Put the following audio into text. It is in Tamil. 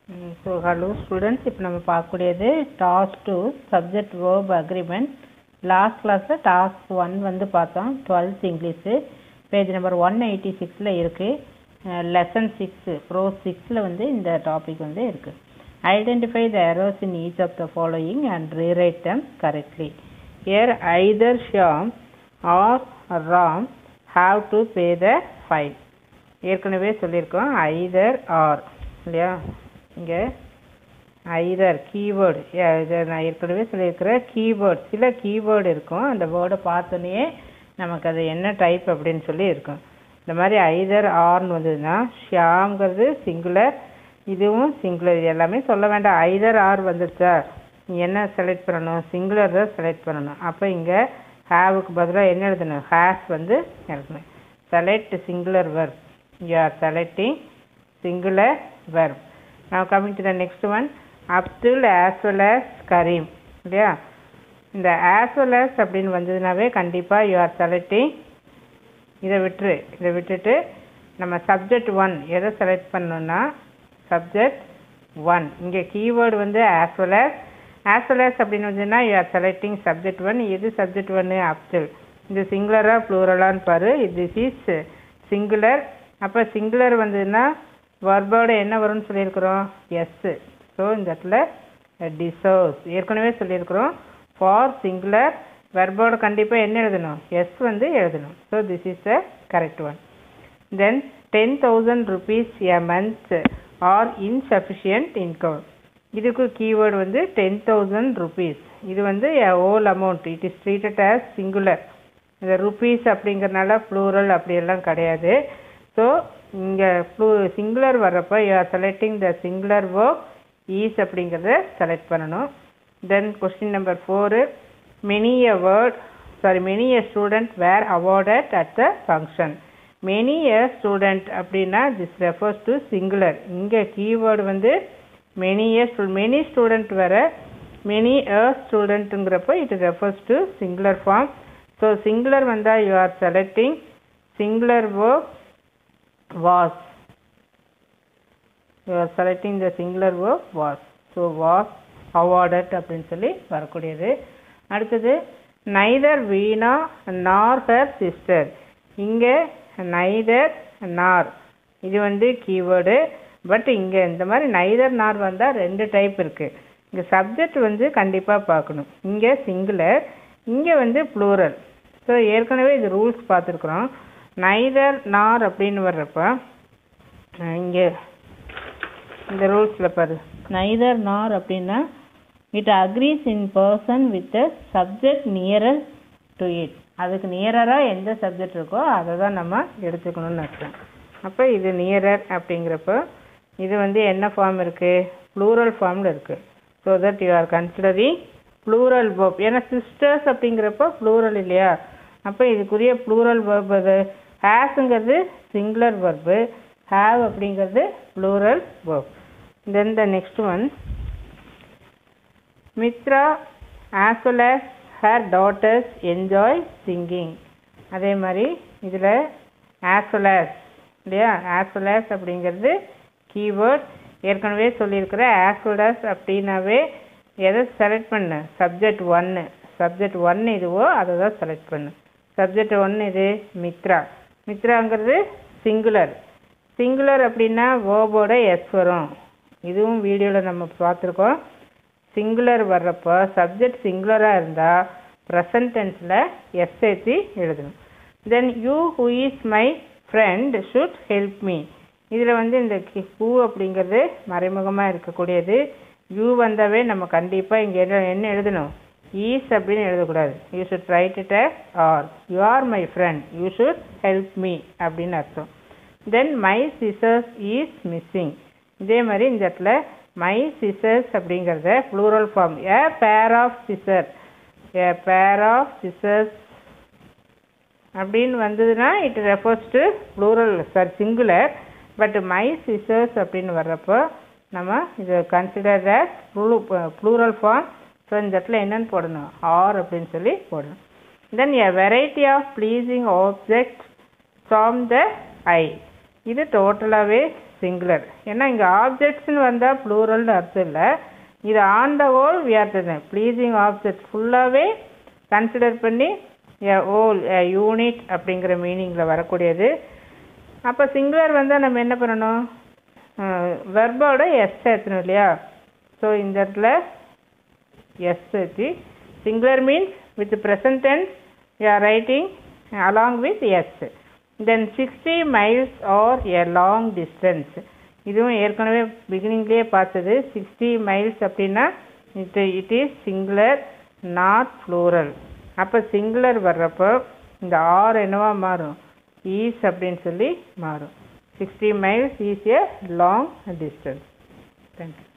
ஸோ ஹலோ ஸ்டூடெண்ட்ஸ் இப்போ நம்ம பார்க்கக்கூடியது task two subject verb agreement last கிளாஸில் டாஸ்க் ஒன் வந்து பார்த்தோம் twelfth English page number one eighty சிக்ஸில் இருக்குது லெசன் சிக்ஸு ப்ரோ சிக்ஸில் வந்து இந்த டாபிக் வந்து இருக்குது identify the errors in each of the following and rewrite them correctly here either Shyam or Ram have to pay the fine ஏற்கனவே சொல்லியிருக்கோம் ஐதர் ஆர் இல்லையா இங்கே ஐதர் கீவேர்டு இதை நான் ஏற்கனவே சொல்லியிருக்கிறேன் கீவேர்ட் சில கீவேர்டு இருக்கும் அந்த வேர்டை பார்த்தோன்னே நமக்கு அது என்ன டைப் அப்படின்னு சொல்லி இருக்கும் இந்த மாதிரி ஐதர் ஆர்னு வந்ததுன்னா ஷியாங்கிறது சிங்குலர் இதுவும் சிங்குலர் இது எல்லாமே சொல்ல வேண்டாம் ஐதர் ஆர் வந்துருச்சா நீ என்ன செலக்ட் பண்ணணும் சிங்குலர் தான் செலக்ட் பண்ணணும் அப்போ இங்கே ஹேவுக்கு பதிலாக என்ன எழுதணும் ஹேஸ் வந்து எழுதணும் select singular verb you are selecting singular verb now coming to the next one Abdul as well as Karim இல்லையா இந்த as well as அப்படின்னு வந்ததுனாவே கண்டிப்பாக யூ ஆர் செலக்டிங் இதை விட்டுரு இதை விட்டுட்டு நம்ம சப்ஜெக்ட் ஒன் எதை செலக்ட் பண்ணணும்னா சப்ஜெக்ட் ஒன் இங்கே கீவேர்டு வந்து as well as as well as அப்படின்னு வந்ததுன்னா you are selecting subject one எது சப்ஜெக்ட் ஒன்று அப்துல் இது சிங்குலரா ப்ளூரலான்னு பாரு திஸ் இஸ் சிங்குலர் அப்போ சிங்குலர் வந்ததுன்னா வர்போட என்ன வரும்னு சொல்லியிருக்கிறோம் எஸ்ஸு ஸோ இந்த இடத்துல டிசர்வ்ஸ் ஏற்கனவே சொல்லியிருக்கிறோம் ஃபார் சிங்குலர் வெர்போட கண்டிப்பாக என்ன எழுதணும் எஸ் வந்து எழுதணும் so this is the correct one then ten thousand rupees a month are insufficient income இதுக்கு கீவேர்டு வந்து டென் தௌசண்ட் ருபீஸ் இது வந்து whole amount it is treated as singular இந்த ருபீஸ் அப்படிங்கிறனால ப்ளூரல் அப்படியெல்லாம் கிடையாது ஸோ இங்கே ப்ளூ சிங்குலர் வர்றப்போ you are selecting the singular verb is அப்படிங்கிறத செலக்ட் பண்ணணும் then question number four many a word sorry many a student were awarded at the function many a student அப்படின்னா திஸ் ரெஃபர்ஸ் டு சிங்குலர் இங்கே கீவேர்டு வந்து மெனி எ ஸ்டூ மெனி ஸ்டூடெண்ட் வேற மெனி எ ஸ்டூடெண்ட்டுங்கிறப்போ it refers to singular form so singular வந்தால் you are selecting singular verb was you are selecting the singular verb was so was awarded அப்படின்னு சொல்லி வரக்கூடியது அடுத்தது நைதர் வீணா நார் ஹர் சிஸ்டர் இங்கே நைதர் நார் இது வந்து கீவேர்டு பட் இங்கே இந்த மாதிரி நைதர் நார் வந்தால் ரெண்டு டைப் இருக்குது இங்கே சப்ஜெக்ட் வந்து கண்டிப்பாக பார்க்கணும் இங்கே சிங்குலர் இங்கே வந்து ப்ளூரல் ஸோ ஏற்கனவே இது ரூல்ஸ் பார்த்துருக்குறோம் நைதர் நார் அப்படின்னு வர்றப்ப இங்கே இந்த ரூல்ஸில் பாரு நைதர் நார் அப்படின்னா it agrees in person with the subject nearer to it அதுக்கு நியரராக எந்த சப்ஜெக்ட் இருக்கோ அதை தான் நம்ம எடுத்துக்கணும்னு அர்த்தம் அப்போ இது நியரர் அப்படிங்கிறப்போ இது வந்து என்ன ஃபார்ம் இருக்குது ப்ளூரல் ஃபார்மில் இருக்குது so that you are considering plural verb ஏன்னா சிஸ்டர்ஸ் அப்படிங்கிறப்போ ப்ளூரல் இல்லையா அப்போ இதுக்குரிய ப்ளூரல் வேர்ப் அது ஹேஸுங்கிறது சிங்குலர் வர்பு ஹேவ் அப்படிங்கிறது plural verb then the next one Mitra as well as her daughters enjoy singing அதே மாதிரி இதில் ஆஸ் வெல் as இல்லையா ஆஸ் வெல் as அப்படிங்கிறது கீவேர்ட் ஏற்கனவே சொல்லியிருக்கிற ஆஸ் வெல் as அப்படின்னாவே எதை செலக்ட் பண்ண சப்ஜெக்ட் ஒன்று சப்ஜெக்ட் ஒன் இதுவோ அதை தான் செலக்ட் பண்ணு சப்ஜெக்ட் ஒன்று இது மித்ரா மித்ராங்கிறது சிங்குலர் சிங்குலர் அப்படின்னா வேர்போட எஸ் வரும் இதுவும் வீடியோவில் நம்ம பார்த்துருக்கோம் சிங்குலர் வர்றப்போ சப்ஜெக்ட் சிங்குலராக இருந்தால் ப்ரெசன்ட் டென்ஸில் எஸ் சேர்த்து எழுதணும் then you who is my friend should help me இதில் வந்து இந்த ஹூ அப்படிங்கிறது மறைமுகமாக இருக்கக்கூடியது யூ வந்தாவே நம்ம கண்டிப்பாக இங்கே என்ன என்ன எழுதணும் ஈஸ் அப்படின்னு எழுதக்கூடாது you should write it as are you are my friend you should help me அப்படின்னு அர்த்தம் then my scissors is missing இதே மாதிரி இந்த இடத்துல மை சிசர்ஸ் அப்படிங்கிறத plural form a pair of scissor a pair of scissors அப்படின்னு வந்ததுன்னா it refers to plural sir singular but my scissors அப்படின்னு வர்றப்போ நம்ம இதை consider as plural form so இந்த இடத்துல என்னென்னு போடணும் ஆர் அப்படின்னு சொல்லி போடணும் தென் a variety of pleasing object from the eye இது டோட்டலாகவே சிங்குலர் ஏன்னா இங்கே ஆப்ஜெக்ட்ஸ்னு வந்தால் ப்ளூரல்னு அர்த்தம் இல்லை இது ஆன் த ஹோல் வியார்த்தது ப்ளீசிங் ஆப்ஜெக்ட் ஃபுல்லாகவே கன்சிடர் பண்ணி எ ஹோல் எ யூனிட் அப்படிங்கிற மீனிங்கில் வரக்கூடியது அப்போ சிங்குலர் வந்தால் நம்ம என்ன பண்ணணும் வெர்போட எஸ் சேர்த்தணும் இல்லையா ஸோ இந்த இடத்துல எஸ் சேர்த்தி singular means with present tense you are writing along with S then sixty miles are a long distance இதுவும் ஏற்கனவே பிகினிங்லேயே பார்த்தது சிக்ஸ்டி மைல்ஸ் அப்படின்னா it it is singular not plural அப்போ சிங்குலர் வர்றப்போ இந்த ஆர் என்னவா மாறும் ஈஸ் அப்படின்னு சொல்லி மாறும் sixty miles is a long distance thank you